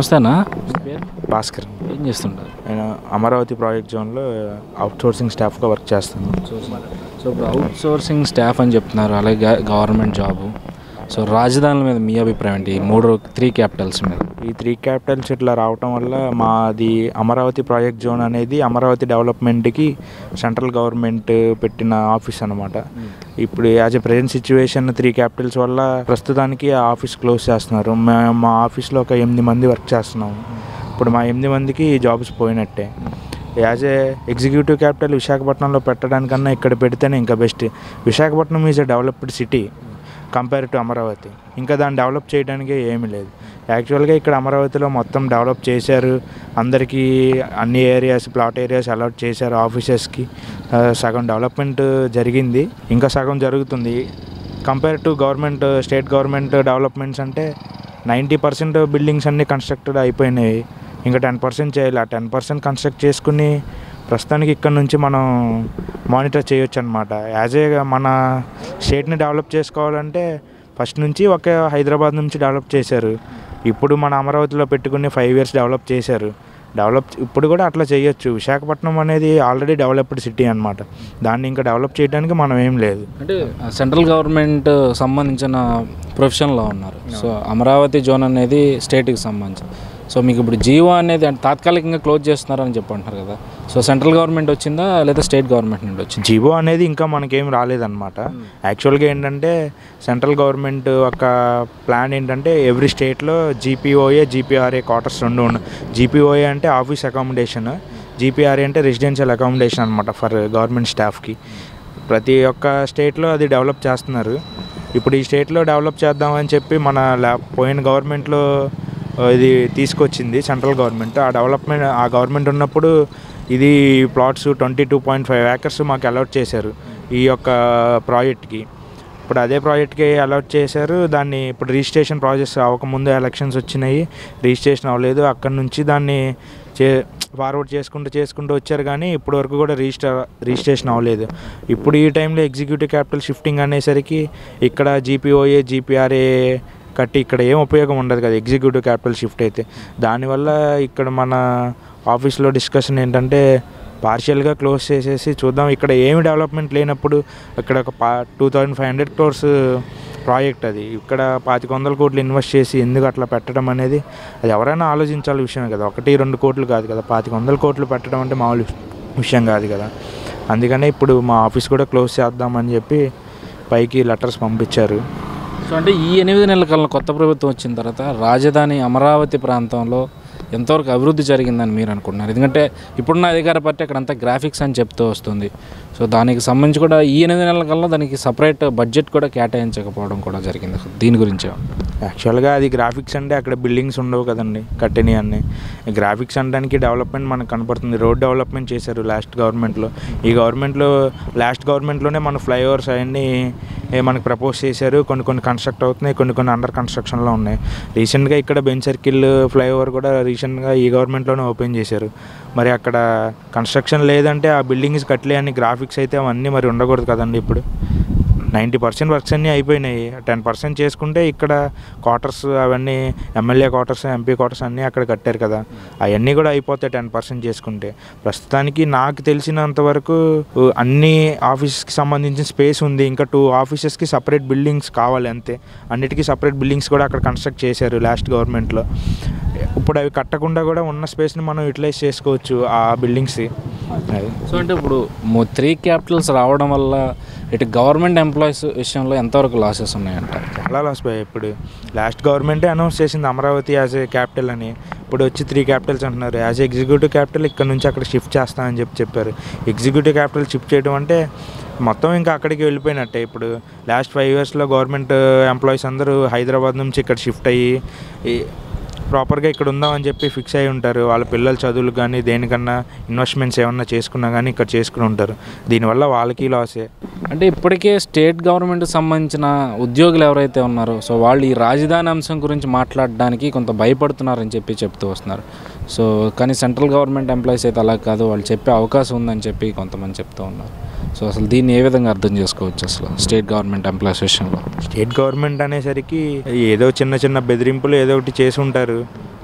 నమస్తేనా మీ పేరు భాస్కర్ ఏం చేస్తుంటారు నేను అమరావతి ప్రాజెక్ట్ జోన్లో అవుట్ సోర్సింగ్ స్టాఫ్గా వర్క్ చేస్తాను సో ఇప్పుడు అవుట్ సోర్సింగ్ స్టాఫ్ అని చెప్తున్నారు అలాగే గవర్నమెంట్ జాబు సో రాజధానుల మీద మీ అభిప్రాయం ఏంటి ఈ మూడు త్రీ క్యాపిటల్స్ మీద ఈ త్రీ క్యాపిటల్స్ ఇట్లా రావటం వల్ల మాది అమరావతి ప్రాజెక్ట్ జోన్ అనేది అమరావతి డెవలప్మెంట్కి సెంట్రల్ గవర్నమెంట్ పెట్టిన ఆఫీస్ అనమాట ఇప్పుడు as a present situation three capitals వల్ల ప్రస్తుతానికి ఆ ఆఫీస్ క్లోజ్ చేస్తున్నారు మా- మా ఆఫీస్లో ఒక ఎనిమిది మంది వర్క్ చేస్తున్నాము ఇప్పుడు మా ఎనిమిది మందికి జాబ్స్ పోయినట్టే యాజ్ ఏ ఎగ్జిక్యూటివ్ క్యాపిటల్ విశాఖపట్నంలో పెట్టడానికన్నా ఇక్కడ పెడితేనే ఇంకా best Visakhapatnam is a developed city compare to Amaravati ఇంకా దాన్ని డెవలప్ చేయడానికి ఏమీ లేదు యాక్చువల్గా ఇక్కడ అమరావతిలో మొత్తం డెవలప్ చేశారు అందరికీ అన్ని ఏరియాస్ ప్లాట్ ఏరియాస్ అలాట్ చేశారు ఆఫీసెస్కి ఆ, సగం డెవలప్మెంట్ జరిగింది ఇంకా సగం జరుగుతుంది compare to government state government developments అంటే నైంటీ పర్సెంట్ బిల్డింగ్స్ అన్నీ కన్స్ట్రక్టెడ్ అయిపోయినాయి ఇంకా టెన్ పర్సెంట్ చేయాలి ఆ టెన్ పర్సెంట్ కన్స్ట్రక్ట్ చేసుకుని ప్రస్తుతానికి ఇక్కడ నుంచి మనం మానిటర్ చేయొచ్చు అనమాట యాజ్ ఏ మన స్టేట్ని డెవలప్ చేసుకోవాలంటే ఫస్ట్ నుంచి ఒక హైదరాబాద్ నుంచి డెవలప్ చేశారు ఇప్పుడు మన అమరావతిలో పెట్టుకుని ఫైవ్ ఇయర్స్ డెవలప్ చేశారు డెవలప్ ఇప్పుడు కూడా అట్లా చేయొచ్చు విశాఖపట్నం అనేది ఆల్రెడీ డెవలప్డ్ సిటీ అనమాట దాన్ని ఇంకా డెవలప్ చేయడానికి మనం ఏం లేదు అంటే సెంట్రల్ గవర్నమెంట్ సంబంధించిన ప్రొఫెషన్లో ఉన్నారు సో అమరావతి జోన్ అనేది స్టేట్కి సంబంధించి సో మీకు ఇప్పుడు జీవో అనేది అంటే తాత్కాలికంగా క్లోజ్ చేస్తున్నారని చెప్పి అంటున్నారు కదా సో సెంట్రల్ గవర్నమెంట్ వచ్చిందా లేదా స్టేట్ గవర్నమెంట్ నుండి వచ్చింది జీవో అనేది ఇంకా మనకేం రాలేదన్నమాట యాక్చువల్గా ఏంటంటే సెంట్రల్ గవర్నమెంట్ ఒక ప్లాన్ ఏంటంటే ఎవ్రీ స్టేట్లో జీపీఓఏ జీపీఆర్ఏ క్వార్టర్స్ రెండు ఉన్నాయి జీపీఓఏ అంటే ఆఫీస్ అకామిడేషన్ జీపీఆర్ఏ అంటే రెసిడెన్షియల్ అకామిడేషన్ అనమాట ఫర్ గవర్నమెంట్ స్టాఫ్కి ప్రతి ఒక్క స్టేట్లో అది డెవలప్ చేస్తున్నారు ఇప్పుడు ఈ స్టేట్లో డెవలప్ చేద్దామని చెప్పి మన లా పోయిన గవర్నమెంట్లో ఆ, ఇది తీసుకొచ్చింది సెంట్రల్ గవర్నమెంట్ ఆ డెవలప్మెంట్ ఆ గవర్నమెంట్ ఉన్నప్పుడు ఇది plots twenty two point five acres మాకు అలాట్ చేశారు ఈ యొక్క ప్రాజెక్ట్కి ఇప్పుడు అదే ప్రాజెక్ట్కి అలాట్ చేశారు దాన్ని ఇప్పుడు రిజిస్ట్రేషన్ ప్రాసెస్ అవ్వకముందు ఎలక్షన్స్ వచ్చినాయి రిజిస్ట్రేషన్ అవ్వలేదు అక్కడ నుంచి దాన్ని చే ఫార్వర్డ్ చేసుకుంటూ చేసుకుంటూ వచ్చారు కానీ ఇప్పటి వరకు కూడా రిజిస్టర్ రిజిస్ట్రేషన్ అవ్వలేదు ఇప్పుడు ఈ టైంలో ఎగ్జిక్యూటివ్ క్యాపిటల్ షిఫ్టింగ్ అనేసరికి ఇక్కడ జీపీఓఏ జీపీఆర్ఏ కట్టి ఇక్కడ ఏం ఉపయోగం ఉండదు కదా ఎగ్జిక్యూటివ్ క్యాపిటల్ షిఫ్ట్ అయితే దానివల్ల ఇక్కడ మన ఆఫీస్లో డిస్కషన్ ఏంటంటే పార్షియల్గా క్లోజ్ చేసేసి చూద్దాం ఇక్కడ ఏమి డెవలప్మెంట్ లేనప్పుడు ఇక్కడ ఒక పా two thousand five hundred crores project అది ఇక్కడ పాతిక వందల కోట్లు ఇన్వెస్ట్ చేసి ఎందుకు అట్లా పెట్టడం అనేది అది ఎవరైనా ఆలోచించాలి విషయమే కదా ఒకటి రెండు కోట్లు కాదు కదా పాతిక వందల కోట్లు పెట్టడం అంటే మామూలు విషయం కాదు కదా అందుకనే ఇప్పుడు మా ఆఫీస్ కూడా క్లోజ్ చేద్దామని చెప్పి పైకి లెటర్స్ పంపించారు సో అంటే ఈ ఎనిమిది నెలల కాలంలో కొత్త ప్రభుత్వం వచ్చిన తర్వాత రాజధాని అమరావతి ప్రాంతంలో ఎంతవరకు అభివృద్ధి జరిగిందని మీరు అనుకుంటున్నారు ఎందుకంటే ఇప్పుడున్న అధికార పార్టీ అక్కడంతా గ్రాఫిక్స్ అని చెప్తూ వస్తుంది సో దానికి సంబంధించి కూడా ఈ ఎనిమిది నెలల కాలంలో దానికి సపరేట్ బడ్జెట్ కూడా కేటాయించకపోవడం కూడా జరిగింది అసలు దీని గురించి యాక్చువల్గా అది గ్రాఫిక్స్ అంటే అక్కడ బిల్డింగ్స్ ఉండవు కదండి కట్టినవి అన్ని గ్రాఫిక్స్ అనడానికి డెవలప్మెంట్ మనకు కనపడుతుంది రోడ్ డెవలప్మెంట్ చేశారు లాస్ట్ గవర్నమెంట్లో ఈ గవర్నమెంట్లో లాస్ట్ గవర్నమెంట్లోనే మన ఫ్లైఓవర్స్ అవన్నీ ఏ, మనకు ప్రపోజ్ చేశారు కొన్ని కొన్ని కన్స్ట్రక్ట్ అవుతున్నాయి కొన్ని కొన్ని అండర్ కన్స్ట్రక్షన్లో ఉన్నాయి రీసెంట్గా ఇక్కడ బెంచ్ సర్కిల్ ఫ్లైఓవర్ కూడా రీసెంట్గా ఈ గవర్నమెంట్లోనే ఓపెన్ చేశారు మరి అక్కడ కన్స్ట్రక్షన్ లేదంటే ఆ బిల్డింగ్స్ కట్టలే అని గ్రాఫిక్స్ అయితే అవన్నీ మరి ఉండకూడదు కదండి ఇప్పుడు నైంటీ పర్సెంట్ వర్క్స్ అన్నీ అయిపోయినాయి టెన్ పర్సెంట్ చేసుకుంటే ఇక్కడ క్వార్టర్స్ అవన్నీ ఎమ్మెల్యే క్వార్టర్స్ ఎంపీ క్వార్టర్స్ అన్నీ అక్కడ కట్టారు కదా అవన్నీ కూడా అయిపోతాయి టెన్ పర్సెంట్ చేసుకుంటే ప్రస్తుతానికి నాకు తెలిసినంత వరకు ఉ, అన్ని ఆఫీసెస్కి సంబంధించిన స్పేస్ ఉంది ఇంకా టూ ఆఫీసెస్కి సపరేట్ బిల్డింగ్స్ కావాలి అంతే అన్నిటికీ సపరేట్ బిల్డింగ్స్ కూడా అక్కడ కన్స్ట్రక్ట్ చేశారు లాస్ట్ గవర్నమెంట్లో ఇప్పుడు అవి కట్టకుండా కూడా ఉన్న స్పేస్ని మనం యూటిలైజ్ చేసుకోవచ్చు ఆ బిల్డింగ్స్ అది సో అంటే ఇప్పుడు త్రీ క్యాపిటల్స్ రావడం వల్ల ఇటు గవర్నమెంట్ ఎంప్లాయీస్ విషయంలో ఎంతవరకు లాసెస్ ఉన్నాయంట చాలా లాస్ పోయాయి ఇప్పుడు లాస్ట్ గవర్నమెంటే అనౌన్స్ చేసింది అమరావతి యాజ్ ఏ క్యాపిటల్ అని ఇప్పుడు వచ్చి త్రీ క్యాపిటల్స్ అంటున్నారు యాజ్ ఎగ్జిక్యూటివ్ క్యాపిటల్ ఇక్కడ నుంచి అక్కడ షిఫ్ట్ చేస్తామని చెప్పి చెప్పారు ఎగ్జిక్యూటివ్ క్యాపిటల్ షిఫ్ట్ చేయడం అంటే మొత్తం ఇంకా అక్కడికి వెళ్ళిపోయినట్టే ఇప్పుడు లాస్ట్ ఫైవ్ ఇయర్స్లో గవర్నమెంట్ ఎంప్లాయీస్ అందరూ హైదరాబాద్ నుంచి ఇక్కడ షిఫ్ట్ అయ్యి ఈ- ప్రాపర్గా ఇక్కడ ఉందామని చెప్పి ఫిక్స్ అయి ఉంటారు వాళ్ళ పిల్లల చదువులు కానీ దేనికన్నా ఇన్వెస్ట్మెంట్స్ ఏమన్నా చేసుకున్నా కానీ ఇక్కడ చేసుకుని ఉంటారు దీనివల్ల వాళ్ళకి లాసే అంటే ఇప్పటికే స్టేట్ గవర్నమెంట్ సంబంధించిన ఉద్యోగులు ఎవరైతే ఉన్నారో సో వాళ్ళు ఈ రాజధాని అంశం గురించి మాట్లాడడానికి కొంత భయపడుతున్నారని చెప్పి చెప్తూ వస్తున్నారు సో కానీ సెంట్రల్ గవర్నమెంట్ ఎంప్లాయీస్ అయితే అలా కాదు వాళ్ళు చెప్పే అవకాశం ఉందని చెప్పి కొంతమంది చెప్తూ ఉన్నారు సో అసలు దీన్ని ఏ విధంగా అర్థం చేసుకోవచ్చు అసలు స్టేట్ గవర్నమెంట్ ఎంప్లాయీస్ విషయంలో స్టేట్ గవర్నమెంట్ అనేసరికి ఏదో చిన్న చిన్న బెదిరింపులు ఏదో ఒకటి చేసి ఉంటారు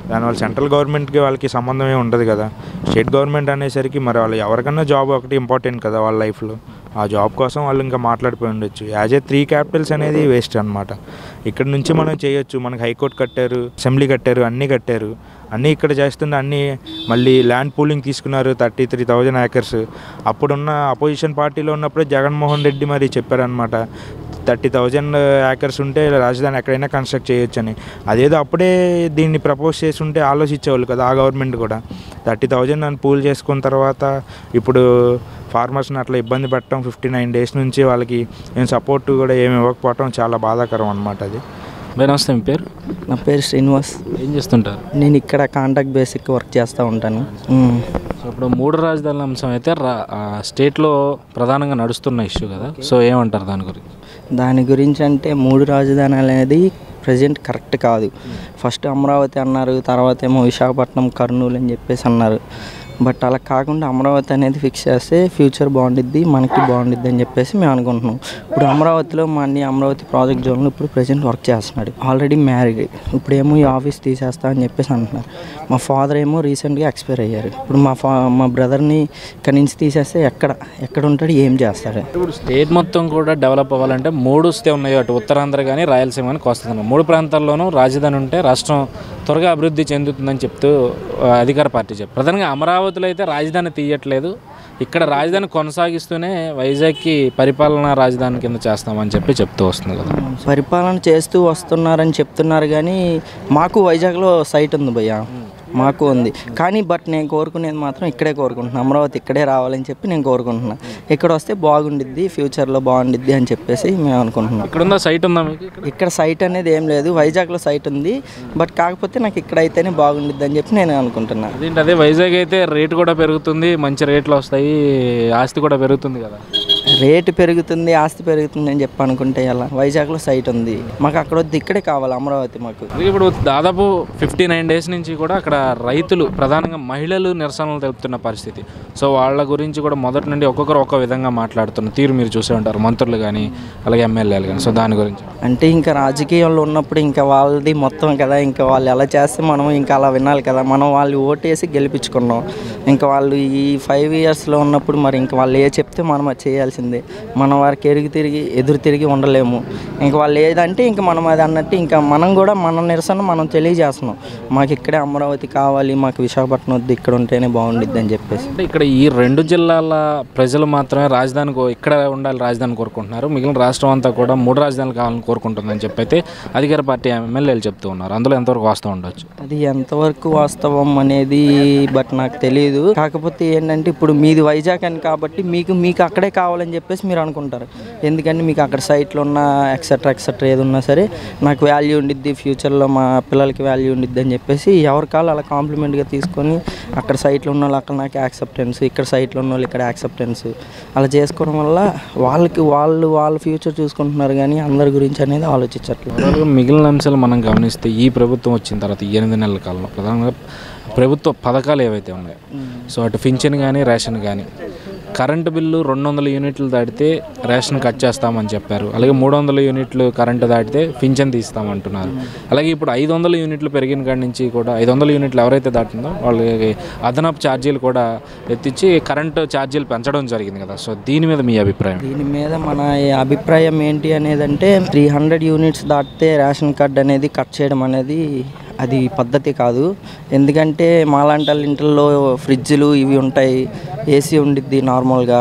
దానివల్ల సెంట్రల్ గవర్నమెంట్కి వాళ్ళకి సంబంధమే ఉండదు కదా స్టేట్ గవర్నమెంట్ అనేసరికి మరి వాళ్ళు ఎవరికన్నా జాబ్ ఒకటి ఇంపార్టెంట్ కదా వాళ్ళ లైఫ్లో ఆ జాబ్ కోసం వాళ్ళు ఇంకా మాట్లాడిపోయి ఉండొచ్చు యాజ్ ఏ త్రీ క్యాపిటల్స్ అనేది వేస్ట్ అనమాట ఇక్కడ నుంచి మనం చేయొచ్చు మనకి హైకోర్టు కట్టారు అసెంబ్లీ కట్టారు అన్నీ కట్టారు అన్నీ ఇక్కడ చేస్తుంటే అన్నీ మళ్ళీ ల్యాండ్ పూలింగ్ తీసుకున్నారు థర్టీ త్రీ థౌజండ్ ఏకర్స్ అప్పుడున్న అపోజిషన్ పార్టీలో ఉన్నప్పుడే జగన్మోహన్ రెడ్డి మరి చెప్పారనమాట థర్టీ థౌజండ్ ఏకర్స్ ఉంటే రాజధాని ఎక్కడైనా కన్స్ట్రక్ట్ చేయొచ్చని అదేదో అప్పుడే దీన్ని ప్రపోజ్ చేసి ఉంటే ఆలోచించేవాళ్ళు కదా ఆ గవర్నమెంట్ కూడా థర్టీ థౌజండ్ అని పూల్ చేసుకున్న తర్వాత ఇప్పుడు ఫార్మర్స్ని అట్లా ఇబ్బంది పెట్టడం ఫిఫ్టీ నైన్ డేస్ నుంచి వాళ్ళకి ఏం సపోర్ట్ కూడా ఏమి ఇవ్వకపోవడం చాలా బాధాకరం అనమాట అది బై నమస్తే మీ పేరు నా పేరు శ్రీనివాస్ ఏం చేస్తుంటారు నేను ఇక్కడ కాంట్రాక్ట్ బేసిక్ వర్క్ చేస్తూ ఉంటాను మ్మ్. సో ఇప్పుడు మూడు రాజధానుల అంశం అయితే రా ఆ స్టేట్లో ప్రధానంగా నడుస్తున్న ఇష్యూ కదా సో ఏమంటారు దాని గురించి దాని గురించి అంటే మూడు రాజధానులు అనేది ప్రజెంట్ కరెక్ట్ కాదు ఫస్ట్ అమరావతి అన్నారు తర్వాత ఏమో విశాఖపట్నం కర్నూలు అని చెప్పేసి అన్నారు బట్ అలా కాకుండా అమరావతి అనేది ఫిక్స్ చేస్తే ఫ్యూచర్ బాగుండిద్ది మనకి బాగుండిద్ది అని చెప్పేసి మేము అనుకుంటున్నాం ఇప్పుడు అమరావతిలో మా అన్ని అమరావతి ప్రాజెక్ట్ జోన్లో ఇప్పుడు ప్రజెంట్ వర్క్ చేస్తున్నాడు ఆల్రెడీ మ్యారీడ్ ఇప్పుడు ఏమో ఈ ఆఫీస్ తీసేస్తా అని చెప్పేసి అంటున్నారు మా ఫాదర్ ఏమో రీసెంట్గా ఎక్స్పైర్ అయ్యారు ఇప్పుడు మా ఫా మా బ్రదర్ని ఇక్కడి నుంచి తీసేస్తే ఎక్కడ ఎక్కడ ఉంటాడు ఏం చేస్తాడు ఇప్పుడు స్టేట్ మొత్తం కూడా డెవలప్ అవ్వాలంటే మూడు స్టే ఉన్నాయి అటు ఉత్తరాంధ్ర కానీ రాయలసీమ కానీ కోస్తా ఆంధ్ర. మూడు ప్రాంతాల్లోనూ రాజధాని ఉంటే రాష్ట్రం త్వరగా అభివృద్ధి చెందుతుందని చెప్తూ ఆ, అధికార పార్టీ చెప్పారు ప్రధానంగా అమరావతిలో అయితే రాజధాని తీయట్లేదు ఇక్కడ రాజధాని కొనసాగిస్తూనే వైజాగ్కి పరిపాలనా రాజధాని కింద చేస్తామని చెప్పి చెప్తూ వస్తుంది కదా పరిపాలన చేస్తూ వస్తున్నారని చెప్తున్నారు కానీ మాకు వైజాగ్లో సైట్ ఉంది భయ్య మాకు ఉంది కానీ బట్ నేను కోరుకునేది మాత్రం ఇక్కడే కోరుకుంటున్నాను అమరావతి ఇక్కడే రావాలని చెప్పి నేను కోరుకుంటున్నాను ఇక్కడ వస్తే బాగుండిద్ది ఫ్యూచర్లో బాగుండిద్ది అని చెప్పేసి మేము అనుకుంటున్నాం ఇక్కడ ఉందా సైట్ ఉందా మీకు ఇక్కడ ఇక్కడ సైట్ అనేది ఏం లేదు వైజాగ్లో సైట్ ఉంది బట్ కాకపోతే నాకు ఇక్కడ అయితేనే బాగుండిద్ది అని చెప్పి నేను అనుకుంటున్నాను అదేంటి అదే వైజాగ్ అయితే రేటు కూడా పెరుగుతుంది మంచి రేట్లు వస్తాయి ఆస్తి కూడా పెరుగుతుంది కదా రేటు పెరుగుతుంది ఆస్తి పెరుగుతుంది అని చెప్పి అనుకుంటే ఎలా వైజాగ్లో సైట్ ఉంది మాకు అక్కడ వద్దు ఇక్కడే కావాలి అమరావతి మాకు అలాగే ఇప్పుడు దాదాపు ఫిఫ్టీ నైన్ డేస్ నుంచి కూడా అక్కడ రైతులు ప్రధానంగా మహిళలు నిరసనలు తెలుపుతున్న పరిస్థితి సో వాళ్ళ గురించి కూడా మొదటి నుండి ఒక్కొక్కరు ఒక్కో విధంగా మాట్లాడుతున్న తీరు మీరు చూసే ఉంటారు మంత్రులు కానీ అలాగే ఎమ్మెల్యేలు కానీ సో దాని గురించి అంటే ఇంకా రాజకీయంలో ఉన్నప్పుడు ఇంకా వాళ్ళది మొత్తం కదా ఇంకా వాళ్ళు ఎలా చేస్తే మనం ఇంకా అలా వినాలి కదా మనం వాళ్ళు ఓటేసి గెలిపించుకున్నాం ఇంకా వాళ్ళు ఈ ఫైవ్ ఇయర్స్లో ఉన్నప్పుడు మరి ఇంకా వాళ్ళు ఏ చెప్తే మనం అది చేయాల్సిందే మనం వారికి ఎరుగు తిరిగి ఎదురు తిరిగి ఉండలేము ఇంకా వాళ్ళు ఏదంటే ఇంకా మనం అది అన్నట్టు ఇంకా మనం కూడా మన నిరసన మనం తెలియజేస్తున్నాం మాకు ఇక్కడే అమరావతి కావాలి మాకు విశాఖపట్నం వద్దు ఇక్కడ ఉంటేనే బాగుండిద్ది అని చెప్పేసి అంటే ఇక్కడ ఈ రెండు జిల్లాల ప్రజలు మాత్రమే రాజధాని కో- ఇక్కడ ఉండాలి రాజధాని కోరుకుంటున్నారు మిగిలిన రాష్ట్రం అంతా కూడా మూడు రాజధానులు కావాలని కోరుకుంటుందని చెప్పి అయితే అధికార పార్టీ ఎమ్మెల్యేలు చెప్తూ ఉన్నారు అందులో ఎంతవరకు వాస్తవం ఉండొచ్చు అది ఎంతవరకు వాస్తవం అనేది బట్ నాకు తెలియదు కాకపోతే ఏంటంటే ఇప్పుడు మీది వైజాగ్ అని కాబట్టి మీకు మీకు అక్కడే కావాలని చెప్పేసి మీరు అనుకుంటారు ఎందుకంటే మీకు అక్కడ సైట్లో ఉన్న ఎక్సెట్రా ఎక్సెట్రా ఏది ఉన్నా సరే నాకు వాల్యూ ఉండిద్ది ఫ్యూచర్లో మా పిల్లలకి వాల్యూ ఉండిద్ది అని చెప్పేసి ఎవరి కాళ్ళు అలా కాంప్లిమెంట్గా తీసుకొని అక్కడ సైట్లో ఉన్న వాళ్ళు అక్కడ నాకు యాక్సెప్టెన్స్ ఇక్కడ సైట్లో ఉన్న వాళ్ళు ఇక్కడ యాక్సెప్టెన్స్ అలా చేసుకోవడం వల్ల వాళ్ళకి వాళ్ళు వాళ్ళ ఫ్యూచర్ చూసుకుంటున్నారు కానీ అందరి గురించి అనేది ఆలోచించట్లేదు ఓవరాల్గా మిగిలిన అంశాలు మనం గమనిస్తే ఈ ప్రభుత్వం వచ్చిన తర్వాత ఈ ఎనిమిది నెలల కాలంలో ప్రధానంగా ప్రభుత్వ పథకాలు ఏవైతే ఉన్నాయో సో అటు పింఛన్ కానీ రేషన్ కానీ కరెంటు బిల్లు రెండు వందల యూనిట్లు దాటితే రేషన్ కట్ చేస్తామని చెప్పారు అలాగే మూడు వందల యూనిట్లు కరెంటు దాటితే పింఛన్ తీస్తామంటున్నారు అలాగే ఇప్పుడు ఐదు వందల యూనిట్లు పెరిగిన కాడి నుంచి కూడా ఐదు వందల యూనిట్లు ఎవరైతే దాటిందో వాళ్ళకి అదనపు ఛార్జీలు కూడా ఎత్తించి కరెంటు ఛార్జీలు పెంచడం జరిగింది కదా సో దీని మీద మీ అభిప్రాయం దీని మీద మన అభిప్రాయం ఏంటి అనేది అంటే త్రీ హండ్రెడ్ యూనిట్స్ దాటితే రేషన్ కార్డ్ అనేది కట్ చేయడం అనేది అది పద్ధతి కాదు ఎందుకంటే మాలాంటి వాళ్ళ ఇంట్లో ఫ్రిడ్జ్లు ఇవి ఉంటాయి ఏసీ ఉండిద్ది నార్మల్గా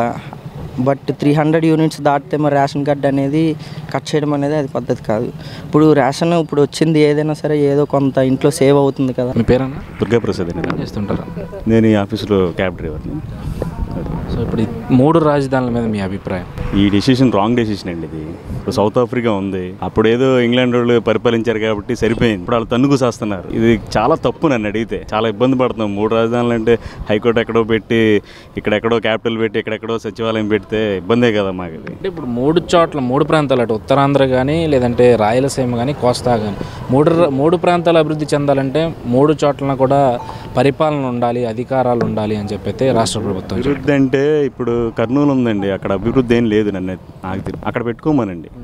బట్ త్రీ హండ్రెడ్ యూనిట్స్ దాటితే మరి రేషన్ కార్డ్ అనేది కట్ చేయడం అనేది అది పద్ధతి కాదు ఇప్పుడు రేషన్ ఇప్పుడు వచ్చింది ఏదైనా సరే ఏదో కొంత ఇంట్లో సేవ్ అవుతుంది కదా మీ పేరన్నా దుర్గాప్రసాద్ అండి ఏం చేస్తుంటారు నేను ఈ ఆఫీసులో క్యాబ్ డ్రైవర్ని సో ఇప్పుడు ఈ మూడు రాజధానుల మీద మీ అభిప్రాయం ఈ డెసిషన్ రాంగ్ డెసిషన్ అండి ఇది ఇప్పుడు సౌత్ ఆఫ్రికా ఉంది అప్పుడు ఏదో ఇంగ్లాండ్ వాళ్ళు పరిపాలించారు కాబట్టి సరిపోయింది ఇప్పుడు వాళ్ళు తన్నుకు చేస్తున్నారు ఇది చాలా తప్పు నన్ను అడిగితే చాలా ఇబ్బంది పడుతున్నాం మూడు రాజధానులు అంటే హైకోర్టు ఎక్కడో పెట్టి ఇక్కడెక్కడో క్యాపిటల్ పెట్టి ఇక్కడెక్కడో సచివాలయం పెడితే ఇబ్బందే కదా మాకు ఇది అంటే ఇప్పుడు మూడు చోట్ల మూడు ప్రాంతాలు అటు ఉత్తరాంధ్ర కానీ లేదంటే రాయలసీమ కానీ కోస్తా కానీ మూడు ర- మూడు ప్రాంతాలు అభివృద్ధి చెందాలంటే మూడు చోట్ల కూడా పరిపాలన ఉండాలి అధికారాలు ఉండాలి అని చెప్పైతే రాష్ట్ర ప్రభుత్వం చెప్తుంది. అభివృద్ధి అంటే ఇప్పుడు కర్నూలు ఉందండి అక్కడ అభివృద్ధి ఏం లేదు నన్ను నాకు తెలి- అక్కడ పెట్టుకోమనండి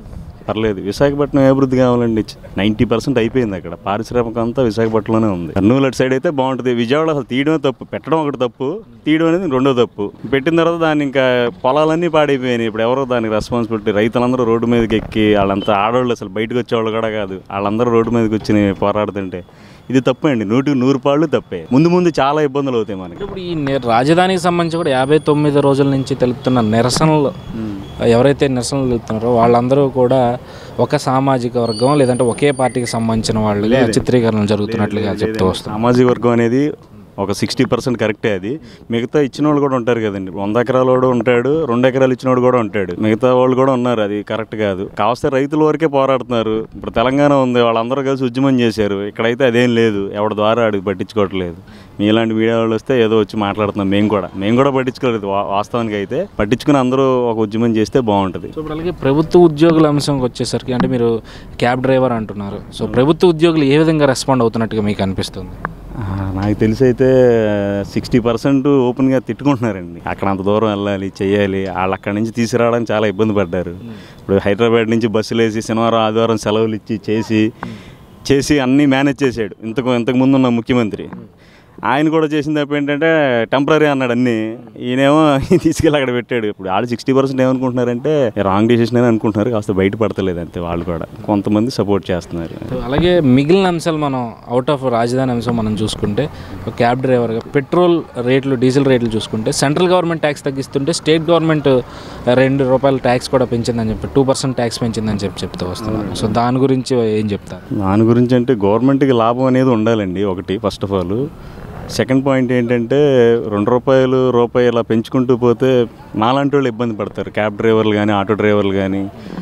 పర్లేదు విశాఖపట్నం ఏ అభివృద్ధి కావాలండి నైంటీ పర్సెంట్ అయిపోయింది అక్కడ పారిశ్రామికం అంతా విశాఖపట్నంలోనే ఉంది కర్నూలు అటు సైడ్ అయితే బాగుంటుంది విజయవాడ అసలు తీయడమే తప్పు పెట్టడం ఒకటి తప్పు తీయడం అనేది రెండో తప్పు పెట్టిన తర్వాత దాన్ని ఇంకా పొలాలన్నీ పాడైపోయినాయి ఇప్పుడు ఎవరో దానికి రెస్పాన్సిబిలిటీ రైతులందరూ రోడ్డు మీదకి ఎక్కి వాళ్ళంతా ఆడవాళ్ళు అసలు బయటకు వచ్చేవాళ్ళు కూడా కాదు వాళ్ళందరూ రోడ్డు మీదకి వచ్చి పోరాడుతుంటే ఇది తప్పే అండి నూటికి నూరు పాళ్ళు తప్పే ముందు ముందు చాలా ఇబ్బందులు అవుతాయి మనకి ఇప్పుడు ఈ ని- రాజధానికి సంబంధించి కూడా యాభై తొమ్మిది రోజుల నుంచి తెలుపుతున్న నిరసనలు ఎవరైతే నిరసనలు తెలుపుతున్నారో వాళ్ళందరూ కూడా ఒక సామాజిక వర్గం లేదంటే ఒకే పార్టీకి సంబంధించిన వాళ్ళుగా చిత్రీకరణ జరుగుతున్నట్లుగా చెప్తూ వస్తున్నారు సామాజిక వర్గం అనేది ఒక సిక్స్టీ పర్సెంట్ కరెక్టే అది మిగతా ఇచ్చిన వాళ్ళు కూడా ఉంటారు కదండి వంద ఎకరాలు కూడా ఉంటాడు రెండు ఎకరాలు ఇచ్చిన వాడు కూడా ఉంటాడు మిగతా వాళ్ళు కూడా ఉన్నారు అది కరెక్ట్ కాదు కావస్తే రైతుల వరకే పోరాడుతున్నారు ఇప్పుడు తెలంగాణ ఉంది వాళ్ళందరూ కలిసి ఉద్యమం చేశారు ఇక్కడైతే అదేం లేదు ఎవరి ద్వారా అడిగి పట్టించుకోవట్లేదు మీలాంటి మీడియా వాళ్ళు వస్తే ఏదో వచ్చి మాట్లాడుతున్నాం మేము కూడా మేము కూడా పట్టించుకోలేదు వా- వాస్తవానికి అయితే పట్టించుకుని అందరూ ఒక ఉద్యమం చేస్తే బాగుంటుంది సో ఇప్పుడు అలాగే ప్రభుత్వ ఉద్యోగుల అంశంకి వచ్చేసరికి అంటే మీరు క్యాబ్ డ్రైవర్ అంటున్నారు సో ప్రభుత్వ ఉద్యోగులు ఏ విధంగా రెస్పాండ్ అవుతున్నట్టుగా మీకు అనిపిస్తుంది ఆ, నాకు తెలిసి అయితే సిక్స్టీ పర్సెంట్ ఓపెన్గా తిట్టుకుంటున్నారండి అక్కడ అంత దూరం వెళ్ళాలి చేయాలి వాళ్ళు అక్కడి నుంచి తీసుకురావడానికి చాలా ఇబ్బంది పడ్డారు ఇప్పుడు హైదరాబాద్ నుంచి బస్సులు వేసి శనివారం ఆదివారం సెలవులు ఇచ్చి చేసి చేసి అన్నీ మేనేజ్ చేశాడు ఇంతకు ఇంతకు ముందు ఉన్న ముఖ్యమంత్రి ఆయన కూడా చేసిన తప్ప ఏంటంటే టెంపరీ అన్నాడు అన్నీ ఈయనేమో తీసుకెళ్ళి అక్కడ పెట్టాడు ఇప్పుడు వాళ్ళు సిక్స్టీ పర్సెంట్ ఏమనుకుంటున్నారంటే రాంగ్ డిసిషన్ అని అనుకుంటున్నారు కాస్త బయట పడతలేదు అంతే వాళ్ళు కూడా కొంతమంది సపోర్ట్ చేస్తున్నారు సో అలాగే మిగిలిన అంశాలు మనం అవుట్ ఆఫ్ రాజధాని అంశం మనం చూసుకుంటే ఒక క్యాబ్ డ్రైవర్గా పెట్రోల్ రేట్లు డీజిల్ రేట్లు చూసుకుంటే సెంట్రల్ గవర్నమెంట్ ట్యాక్స్ తగ్గిస్తుంటే స్టేట్ గవర్నమెంట్ రెండు రూపాయల ట్యాక్స్ కూడా పెంచిందని చెప్పి టూ పర్సెంట్ ట్యాక్స్ పెంచిందని చెప్పి చెప్తూ వస్తున్నారు సో దాని గురించి ఏం చెప్తారు దాని గురించి అంటే గవర్నమెంట్కి లాభం అనేది ఉండాలండి ఒకటి first of all second point ఏంటంటే రెండు రూపాయలు రూపాయి ఇలా పెంచుకుంటూ పోతే మాలాంటి వాళ్ళు ఇబ్బంది పడతారు క్యాబ్ డ్రైవర్లు కానీ ఆటో డ్రైవర్లు కానీ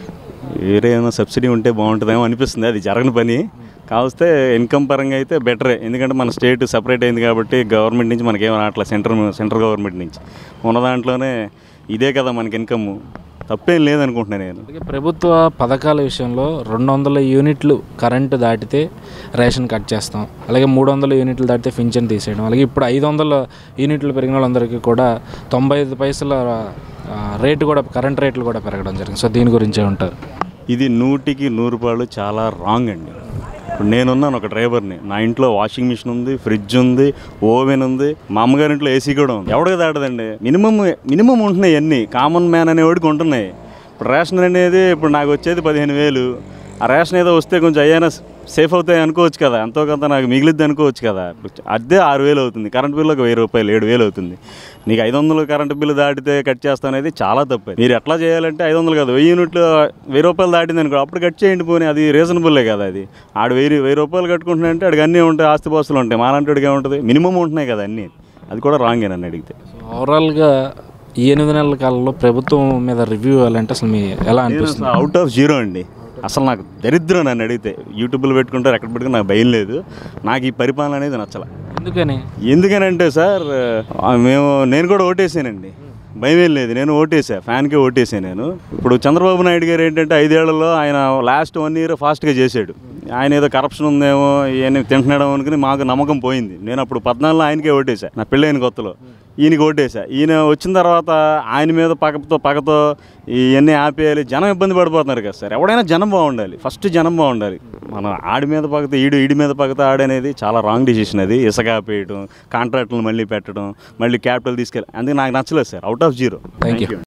వేరే ఏమైనా సబ్సిడీ ఉంటే బాగుంటుందేమో అనిపిస్తుంది అది జరగని పని కావస్తే ఇన్కమ్ పరంగా అయితే బెటరే ఎందుకంటే మన స్టేట్ సపరేట్ అయింది కాబట్టి గవర్నమెంట్ నుంచి మనకేం రావట్లేదు సెంట్రల్ సెంట్రల్ గవర్నమెంట్ నుంచి ఉన్న దాంట్లోనే ఇదే కదా మనకి ఇన్కమ్ తప్పేం లేదనుకుంటున్నాను నేను అలాగే ప్రభుత్వ పథకాల విషయంలో రెండు వందల యూనిట్లు కరెంటు దాటితే రేషన్ కట్ చేస్తాం అలాగే మూడు వందల యూనిట్లు దాటితే పింఛన్ తీసేయడం అలాగే ఇప్పుడు ఐదు వందల యూనిట్లు పెరిగిన వాళ్ళందరికీ కూడా తొంభై ఐదు పైసల ఆ, రేటు కూడా కరెంట్ రేట్లు కూడా పెరగడం జరిగింది సో దీని గురించే ఉంటారు ఇది నూటికి నూరు రూపాయలు చాలా రాంగ్ అండి ఇప్పుడు నేనున్నాను ఒక డ్రైవర్ని నా ఇంట్లో వాషింగ్ మిషన్ ఉంది ఫ్రిడ్జ్ ఉంది ఓవెన్ ఉంది మా అమ్మగారి ఇంట్లో ఏసీ కూడా ఉంది ఎవడికి దాటదండి మినిమం మినిమం ఉంటున్నాయి అన్నీ కామన్ మ్యాన్ అనేవాడికి ఉంటున్నాయి ఇప్పుడు రేషన్ అనేది ఇప్పుడు నాకు వచ్చేది పదిహేను వేలు ఆ రేషన్ ఏదో వస్తే కొంచెం అయ్యానా సేఫ్ అవుతాయి అనుకోవచ్చు కదా ఎంతో కొంత నాకు మిగిలిద్ది అనుకోవచ్చు కదా ఇప్పుడు అద్దె ఆరు వేలు అవుతుంది కరెంట్ బిల్లు ఒక వెయ్యి రూపాయలు ఏడు వేలు అవుతుంది నీకు ఐదు వందలు కరెంట్ బిల్లు దాటితే కట్ చేస్తా అనేది చాలా తప్పు మీరు ఎట్లా చేయాలంటే ఐదు వందలు కాదు వెయ్యి యూనిట్లు వెయ్యి రూపాయలు దాటింది అనుకో అప్పుడు కట్ చేయండి పోనీ అది రీజనబుల్లే కదా అది ఆడు వెయ్యి వెయ్యి రూపాయలు కట్టుకుంటున్నాయంటే ఆడికి అన్నీ ఉంటాయి ఆస్తి పాస్తులు ఉంటాయి మాలాంటికి ఏముంటుంది మినిమం ఉంటున్నాయి కదా అన్నీ అది కూడా రాంగే నన్ను అడిగితే సో ఓవరాల్గా ఈ ఎనిమిది నెలల కాలంలో ప్రభుత్వం మీద రివ్యూ ఇవ్వాలంటే అసలు మీ ఎలా అనిపిస్తుంది అవుట్ ఆఫ్ జీరో అండి అసలు నాకు దరిద్రం నన్ను అడిగితే యూట్యూబ్లో పెట్టుకుంటారు ఎక్కడ పెట్టుకుని నాకు భయం లేదు నాకు ఈ పరిపాలన అనేది నచ్చల ఎందుకని ఎందుకనంటే సార్ ఆ, మేము నేను కూడా ఓటేసానండి భయం ఏం లేదు నేను ఓటేసా ఫ్యాన్కే ఓటేసా నేను ఇప్పుడు చంద్రబాబు నాయుడు గారు ఏంటంటే ఐదేళ్లలో ఆయన లాస్ట్ వన్ ఇయర్ ఫాస్ట్గా చేశాడు ఆయన ఏదో కరప్షన్ ఉందేమో ఈయన తింటున్నాడో అనుకుని మాకు నమ్మకం పోయింది నేను అప్పుడు పద్నాలుగులో ఆయనకే ఓటేసా నా పెళ్ళైన కొత్తలో ఈయనకి ఓటేసా ఈయన వచ్చిన తర్వాత ఆయన మీద పగతో పగతో ఇవన్నీ ఆపేయాలి జనం ఇబ్బంది పడిపోతున్నారు కదా సార్ ఎవడైనా జనం బాగుండాలి ఫస్ట్ జనం బాగుండాలి మనం ఆడి మీద పగతో ఈడు ఈడి మీద పగతో ఆడనేది చాలా రాంగ్ డిసిషన్ అది ఇసుక ఆపేయడం కాంట్రాక్టులు మళ్ళీ పెట్టడం మళ్ళీ క్యాపిటల్ తీసుకెళ్ళి అందుకే నాకు నచ్చలేదు sir out of zero thank you